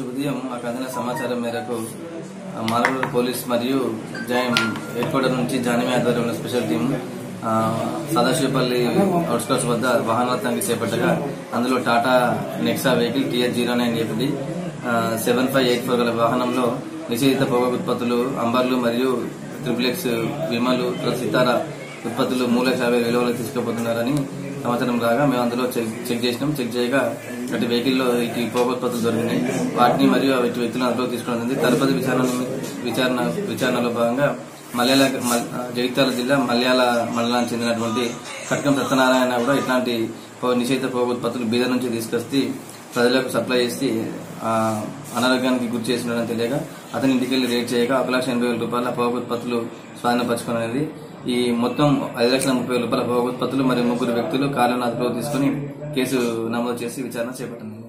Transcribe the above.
ఉదయం మాకు అందిన సమాచారం మేరకు ఆ, మాలగూడ పోలీస్ మరియు జైన్ హెడ్ క్వార్టర్ నుంచి జానవి ఆధ్వర్యంలో స్పెషల్ టీం ఆ, సదాశివపల్లి అవుట్స్కర్ట్స్ వద్ద వాహనాల తనిఖీ చేపట్టగా అందులో Tata Nexa vehicle TS zero nine FD seven five eight four గల వాహనంలో నిషేధిత పొగాకు ఉత్పత్తులు అంబర్లు మరియు త్రిపులెక్స్ విమలు సితార ఉత్పత్తులు మూడు లక్షల యాభై విలువలు తీసుకుపోతున్నారని సమాచారం రాగా మేము అందులో చెక్ చెక్ చేసినాం చెక్ చేయగా అటు వెహికల్లో ఇటు పొగ ఉత్పత్తులు దొరికినాయి వాటిని మరియు ఇటు వ్యక్తులను అదుపులో తీసుకోవడం జరిగింది తదుపరి విచారణ విచారణ విచారణలో భాగంగా మలయాళ మల్- జగిత్యాల జిల్లా మలయాళ మండలానికి చెందినటువంటి కట్కం సత్యనారాయణ కూడా ఇట్లాంటి పొగ- నిషేధిత పొగ ఉత్పత్తులు బీదర్ నుంచి తీసుకొచ్చి ప్రజలకు సప్లై చేసి ఆ, అనారోగ్యానికి గురి చేసినాడని తెలియగా అతని ఇంటికి వెళ్లి రేట్ చేయగా ఒక లక్ష ఎనభై వేల రూపాయల పొగ ఉత్పత్తులు స్వాధీనపరచుకునేది ఈ మొత్తం ఐదు లక్షల ముప్పై వేల రూపాయల పొగ ఉత్పత్తులు మరియు ముగ్గురు వ్యక్తులు కాలను అదుపులో తీసుకుని కేసు నమోదు చేసి విచారణ చేపట్టింది